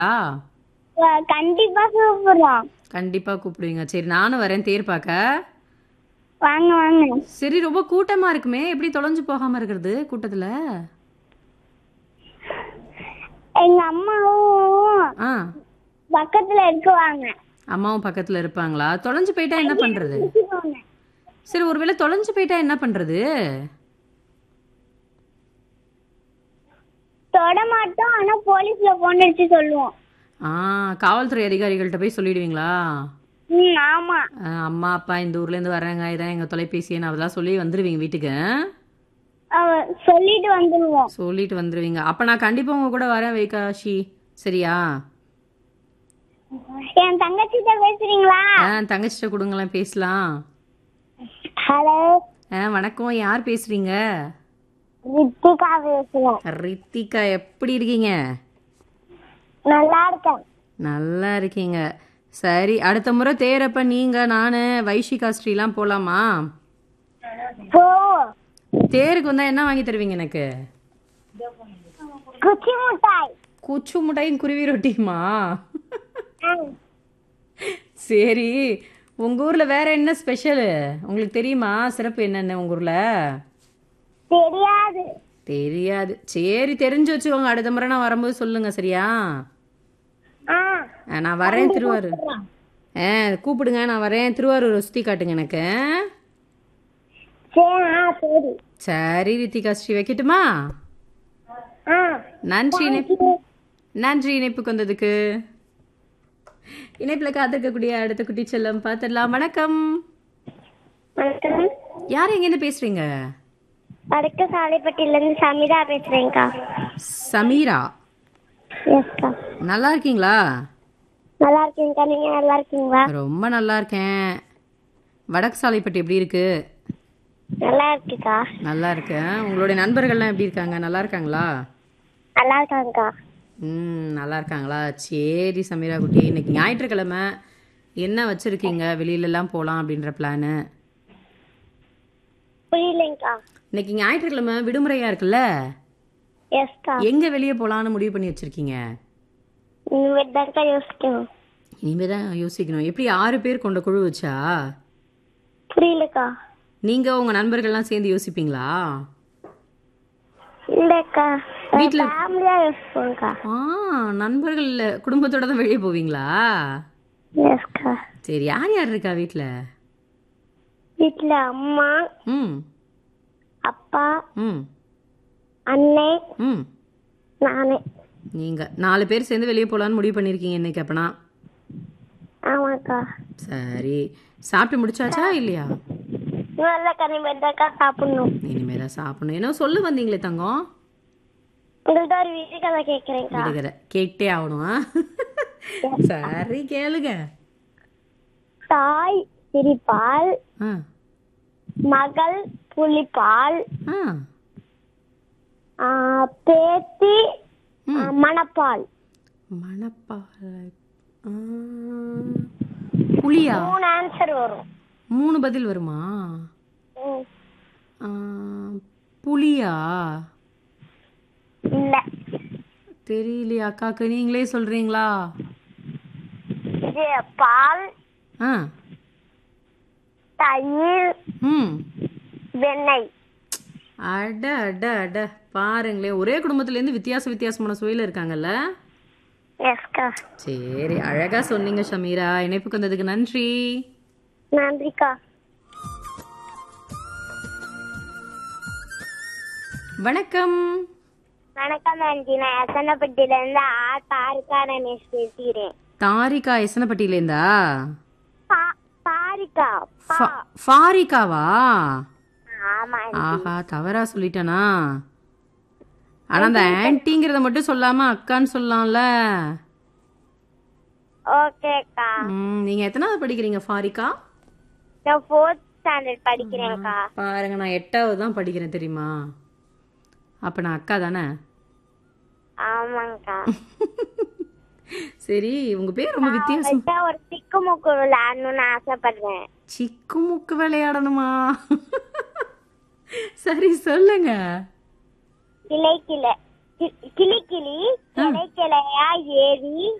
ஆ வ- கண்டிப்பா கூப்பிடுறோம் கண்டிப்பா கூப்பிடுவீங்க சரி நானும் வரேன் தேர் பார்க்க வாங்க வாங்க சரி ரொம்ப கூட்டமா இருக்குமே எப்படி தொலைஞ்சு போகாம இருக்கிறது கூட்டத்துல எங்க அம்மாவும் ஆ பக்கத்துல இருக்குவாங்க அம்மாவும் பக்கத்துல இருப்பாங்களா தொலைஞ்சு போயிட்டா என்ன பண்றது இருக்குவாங்க. சரி ஒருவேளை தொலைஞ்சு போயிட்டா என்ன பண்றது தொட மாட்டோம் ஆனா போலீஸ்ல போன் அடிச்சு சொல்லுவோம் ஆ காவல்துறை அதிகாரிகள்கிட்ட போய் சொல்லிடுவீங்களா ம் ஆமா ஆ, அம்மா அப்பா இந்த ஊர்ல இருந்து வர்றாங்க இதான் எங்க தொலைபேசி எண் அதெல்லாம் சொல்லி வந்துருவீங்க வீட்டுக்கு அவ சொல்லிட்டு வந்துடுவோம் சொல்லிட்டு வந்துருவீங்க அப்ப நான் கண்டிப்பா உங்க கூட வரேன் வைகாஷி சரியா என் தங்கச்சிட்ட பேசுறீங்களா ஆ தங்கச்சிட்ட கொடுங்களேன் பேசலாம் ஹலோ ஆ வணக்கம் யார் பேசுறீங்க ரித்திகா பேசுறேன் ரித்திகா எப்படி இருக்கீங்க நல்லா இருக்கேன் நல்லா இருக்கீங்க சரி அடுத்த முறை தேரப்ப நீங்க நானு வைஷிகா ஸ்ரீலாம் போலாமா போ தேருக்கு வந்தா என்ன வாங்கி தருவீங்க எனக்கு குச்சி மிட்டாய் குச்சு முட்டையும் குருவி ரொட்டியுமா ஆ. சரி உங்க ஊர்ல வேற என்ன ஸ்பெஷல் உங்களுக்கு தெரியுமா சிறப்பு என்னென்ன உங்க ஊர்ல தெரியாது தெரியாது சரி தெரிஞ்சு வச்சுக்கோங்க அடுத்த முறை நான் வரும்போது சொல்லுங்க சரியா ஆ ஆ, நான் வரேன் திருவாரூர் ஆ கூப்பிடுங்க நான் வரேன் திருவாரூர் சுத்தி காட்டுங்க எனக்கு சரி ஆ சரி சரி ரித்திகா ஸ்ரீ வைக்கட்டுமா ஆ நன்றி இணைப்பு நன்றி இணைப்புக்கு வந்ததுக்கு இணைப்புல காத்திருக்கக்கூடிய அடுத்த குட்டி செல்லம் பார்த்துடலாம் வணக்கம் வணக்கம் யார் எங்கேருந்து பேசுறீங்க வடக்கு சாலைப்பட்டியில இருந்து சமிதா பேசுறேன்க்கா சமீரா எஸ்க்கா நல்லா இருக்கீங்களா நல்லா இருக்கீங்கக்கா நீங்க நல்லா இருக்கீங்களா ரொம்ப நல்லா இருக்கேன் வடக்கு சாலைப்பட்டி எப்படி இருக்கு நல்லா இருக்குக்கா நல்லா இருக்கேன் உங்களுடைய நண்பர்கள்லாம் எப்படி இருக்காங்க நல்லா இருக்காங்களா நல்லா இருக்காங்கக்கா ம் நல்லா இருக்காங்களா சரி சமீரா குட்டி இன்னைக்கு ஞாயிற்றுக்கிழமை என்ன வச்சிருக்கீங்க வெளியிலலாம் போகலாம் அப்படின்ற பிளானு புரியலைங்கக்கா இன்னைக்கு ஞாயிற்றுக்கிழமை விடுமுறையா இருக்குல்ல எஸ்க்கா எங்க வெளியே போலாம்னு முடிவு பண்ணி வச்சிருக்கீங்க இனிமேட்டு தான்க்கா யோசிக்கணும் இனிமே தான் யோசிக்கணும் எப்படி ஆறு பேர் கொண்ட குழு வச்சா புரியலக்கா நீங்க உங்க நண்பர்கள்லாம் சேர்ந்து யோசிப்பீங்களா இல்லக்கா வீட்ல- ஃபேமிலியா யோசிப்போம்க்கா ஆ நண்பர்கள் இல்ல, குடும்பத்தோட தான் வெளியே போவீங்களா எஸ்க்கா சரி யார் யார் இருக்கா வீட்ல வீட்டுல அம்மா ம் அப்பா ம் அண்ணே ம் நானே நீங்க நாலு பேர் சேர்ந்து வெளியே போலான்னு முடிவு பண்ணிருக்கீங்க இன்னைக்கு அப்பனா ஆமாக்கா சரி சாப்பிட்டு முடிச்சாச்சா இல்லையா நல்ல கனிமேட்டு தான்க்கா சாப்பிடணும் இனிமே தான் சாப்பிடணும் என்ன சொல்ல வந்தீங்களே தங்கம் உங்கள்ட்ட ஒரு வீட்டு கதை கேட்குறேன்க்கா விடுகிற கேட்டே ஆகணும் ஆ? சரி கேளுங்க தாய் சிரிப்பால் ஆ மகள் புலிப்பால் ஆ ஆ, பேத்தி ம். ஆ, மணப்பால் மணப்பாறை ஆ, புளியா மூணு ஆன்சர் வரும் மூணு பதில் வருமா ம். ஆ, புளியா இல்ல தெரியலையா அக்காக்கு நீங்களே சொல்றீங்களா இது பால் ஆ தயிர் ம் வெண்ணெய் அட அட அட பாருங்களேன் ஒரே குடும்பத்துலேருந்து வித்தியாச வித்தியாசமான சுவையில் இருக்காங்கல்ல எஸ்கா சரி அழகா சொன்னீங்க ஷமீரா இணைப்புக்கு வந்ததுக்கு நன்றி நன்றிக்கா வணக்கம் வணக்கம் ஆண்டி நான் எசனப்பட்டியில இருந்து ஆ தாரிகா ரமேஷ் பேசுகிறேன் தாரிகா எசனப்பட்டியிலேருந்தா பா- தாரிகா பா ஃபா- ஃபாரிகாவா ஆமா ஆஹா தவறா சொல்லிட்டேனா ஆனா அந்த ஆன்ட்டிங்கிறத மட்டும் சொல்லாம அக்கான்னு சொல்லலாம்ல ஓகேக்கா ம், நீங்க எத்தனாவது படிக்கிறீங்க ஃபாரிகா நான் ஃபோர்த் ஸ்டாண்டர்ட் படிக்கிறேன்க்கா பாருங்க நான் எட்டாவது தான் படிக்கிறேன் தெரியுமா அப்ப நான் அக்கா தானே ஆமாங்கக்கா சரி உங்க பேர் ரொம்ப வித்தியாசம் அவர்கிட்ட ஒரு திக்கு முக்கு விளையாடணும்னு ஆசைப்படுறேன் சிக்கு முக்கு விளையாடணுமா சரி சொல்லுங்க கிளை கிளை கி- கிளி கிளி கிடைக்கலையா ஏரி